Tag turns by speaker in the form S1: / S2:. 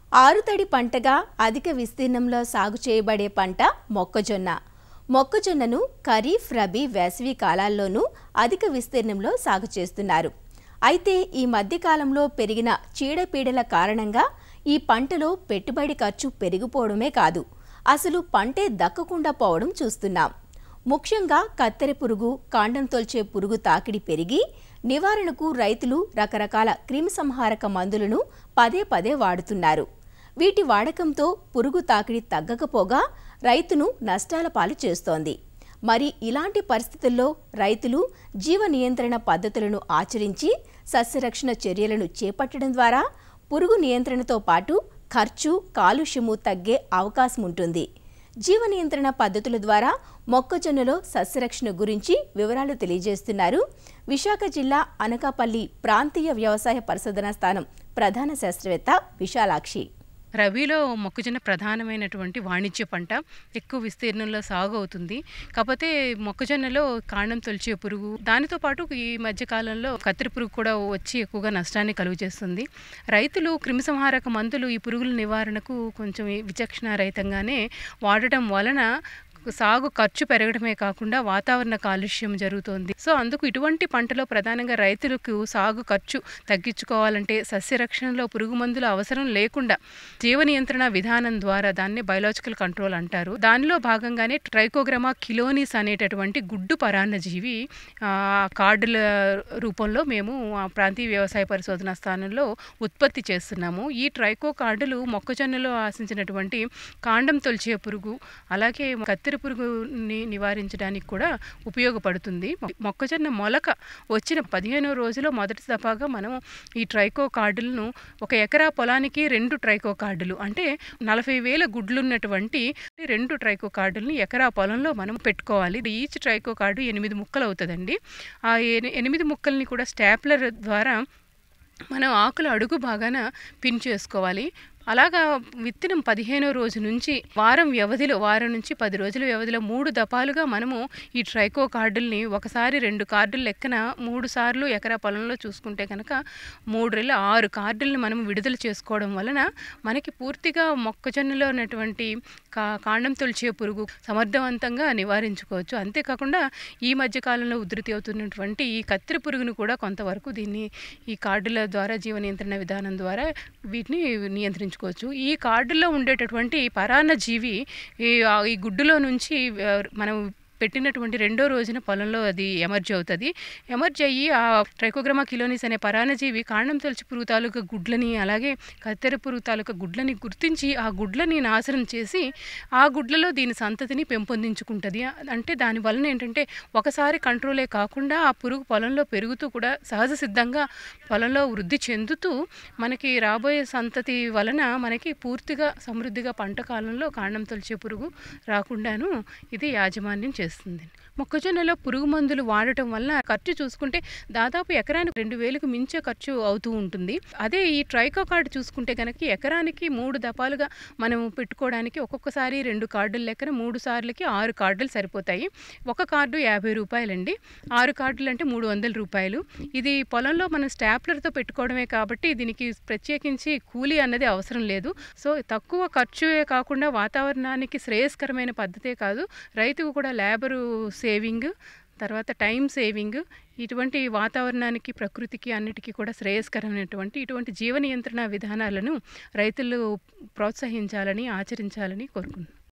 S1: ఆరుతడి పంటగా అధిక విస్తీర్ణంలో సాగు చేయబడే పంట మొక్కజొన్న మొక్కజొన్నను ఖరీఫ్ రబీ వేసవి కాలాల్లోనూ అధిక విస్తీర్ణంలో సాగు చేస్తున్నారు అయితే ఈ మధ్యకాలంలో పెరిగిన చీడపీడల కారణంగా ఈ పంటలో పెట్టుబడి ఖర్చు పెరిగిపోవడమే కాదు అసలు పంటే దక్కకుండా పోవడం చూస్తున్నాం ముఖ్యంగా కత్తెర పురుగు కాండం తొల్చే పురుగు తాకిడి పెరిగి నివారణకు రైతులు రకరకాల క్రిమిసంహారక మందులను పదే పదే వాడుతున్నారు వీటి వాడకంతో పురుగు తాకిడి తగ్గకపోగా రైతును నష్టాల పాలు చేస్తోంది మరి ఇలాంటి పరిస్థితుల్లో రైతులు జీవ నియంత్రణ పద్ధతులను ఆచరించి సస్యరక్షణ చర్యలను చేపట్టడం ద్వారా పురుగు నియంత్రణతో పాటు ఖర్చు కాలుష్యము తగ్గే అవకాశం ఉంటుంది జీవ నియంత్రణ పద్ధతుల ద్వారా మొక్కజొన్నలో సస్యరక్షణ గురించి వివరాలు తెలియజేస్తున్నారు విశాఖ జిల్లా అనకాపల్లి ప్రాంతీయ వ్యవసాయ పరిశోధనా స్థానం ప్రధాన శాస్త్రవేత్త విశాలాక్షి
S2: రబీలో మొక్కజొన్న ప్రధానమైనటువంటి వాణిజ్య పంట ఎక్కువ విస్తీర్ణంలో సాగు అవుతుంది కాకపోతే మొక్కజొన్నలో కాండం తొలిచే పురుగు దానితో పాటు ఈ మధ్య కాలంలో కత్తిరి పురుగు కూడా వచ్చి ఎక్కువగా నష్టాన్ని కలుగు చేస్తుంది రైతులు క్రిమిసంహారక మందులు ఈ పురుగుల నివారణకు కొంచెం విచక్షణ రహితంగానే వాడటం వలన సాగు ఖర్చు పెరగడమే కాకుండా వాతావరణ కాలుష్యం జరుగుతోంది సో అందుకు ఇటువంటి పంటలో ప్రధానంగా రైతులకు సాగు ఖర్చు తగ్గించుకోవాలంటే సస్యరక్షణలో పురుగు మందుల అవసరం లేకుండా జీవ నియంత్రణ విధానం ద్వారా దాన్ని బయలాజికల్ కంట్రోల్ అంటారు దానిలో భాగంగానే ట్రైకోగ్రమా కిలోనిస్ అనేటటువంటి గుడ్డు పరాన్నజీవి ఆ, కార్డుల రూపంలో మేము ఆ ప్రాంతీయ వ్యవసాయ పరిశోధన స్థానంలో ఉత్పత్తి చేస్తున్నాము ఈ ట్రైకో కార్డులు మొక్కజొన్నలో ఆశించినటువంటి కాండం తొలిచే పురుగు అలాగే కత్తెర పురుగుని నివారించడానికి కూడా ఉపయోగపడుతుంది మొ- మొక్కజొన్న మొలక వచ్చిన పదిహేనో రోజులో మొదటి దఫాగా మనం ఈ ట్రైకో కార్డులను ఒక ఎకరా పొలానికి రెండు ట్రైకో కార్డులు అంటే నలభై వేల గుడ్లు ఉన్నటువంటి రెండు ట్రైకో కార్డుల్ని ఎకరా పొలంలో మనం పెట్టుకోవాలి ఈచ్ ట్రైకో కార్డు ఎనిమిది ముక్కలు అవుతుందండి ఆ ఎని- ఎనిమిది ముక్కల్ని కూడా స్టాప్లర్ ద్వారా మనం ఆకుల అడుగు బాగాన పిన్ చేసుకోవాలి అలాగా విత్తనం పదిహేనో రోజు నుంచి వారం వ్యవధిలో వారం నుంచి పది రోజుల వ్యవధిలో మూడు దపాలుగా మనము ఈ ట్రైకో కార్డుల్ని ఒకసారి రెండు కార్డులు లెక్కన మూడు సార్లు ఎకరా పొలంలో చూసుకుంటే కనుక మూడు రెళ్ళ ఆరు కార్డుల్ని మనం విడుదల చేసుకోవడం వలన మనకి పూర్తిగా మొక్కజొన్నలో ఉన్నటువంటి కా కాండం తొలిచే పురుగు సమర్థవంతంగా నివారించుకోవచ్చు అంతేకాకుండా ఈ మధ్య కాలంలో ఉధృతి అవుతున్నటువంటి ఈ కత్తిరి పురుగును కూడా కొంతవరకు దీన్ని ఈ కార్డుల ద్వారా జీవ నియంత్రణ విధానం ద్వారా వీటిని నియంత్రించుకోవచ్చు ఈ కార్డుల్లో ఉండేటటువంటి పరాన్న జీవి ఈ ఆ- ఈ గుడ్డులో నుంచి ఆ, మనం పెట్టినటువంటి రెండో రోజున పొలంలో అది ఎమర్జ్ అవుతుంది ఎమర్జ్ అయ్యి ఆ ట్రైకోగ్రమా కిలోనిస్ అనే పరాన్నజీవి కాండం తొలిచి పురుగు తాలూకా గుడ్లని అలాగే కత్తెర పురుగు తాలూకా గుడ్లని గుర్తించి ఆ గుడ్లని నాశనం చేసి ఆ గుడ్లలో దీని సంతతిని పెంపొందించుకుంటుంది అంటే దాని వలన ఏంటంటే ఒకసారి కంట్రోలే కాకుండా ఆ పురుగు పొలంలో పెరుగుతూ కూడా సహజ సిద్ధంగా పొలంలో వృద్ధి చెందుతూ మనకి రాబోయే సంతతి వలన మనకి పూర్తిగా సమృద్ధిగా పంట కాలంలో కాండం తొలిచే పురుగు రాకుండాను ఇది యాజమాన్యం చేస్తుంది మొక్కజొన్నలో పురుగు మందులు వాడటం వల్ల ఖర్చు చూసుకుంటే దాదాపు ఎకరానికి రెండు వేలకు మించే ఖర్చు అవుతూ ఉంటుంది అదే ఈ ట్రైకో కార్డు చూసుకుంటే కనుక ఎకరానికి మూడు దపాలుగా మనం పెట్టుకోవడానికి ఒక్కొక్కసారి రెండు కార్డుల లెక్కన మూడు సార్లకి ఆరు కార్డులు సరిపోతాయి ఒక కార్డు యాభై రూపాయలండి ఆరు కార్డులు అంటే మూడు వందల రూపాయలు ఇది పొలంలో మనం స్టాప్లర్తో పెట్టుకోవడమే కాబట్టి దీనికి ప్రత్యేకించి కూలీ అన్నది అవసరం లేదు సో తక్కువ ఖర్చుయే కాకుండా వాతావరణానికి శ్రేయస్కరమైన పద్ధతే కాదు రైతుకు కూడా లేబరు సేవింగ్ తర్వాత టైం సేవింగ్ ఇటువంటి వాతావరణానికి ప్రకృతికి అన్నిటికీ కూడా శ్రేయస్కరమైనటువంటి ఇటువంటి జీవ నియంత్రణ విధానాలను రైతులు ప్రోత్సహించాలని ఆచరించాలని కోరుకుంటున్నాను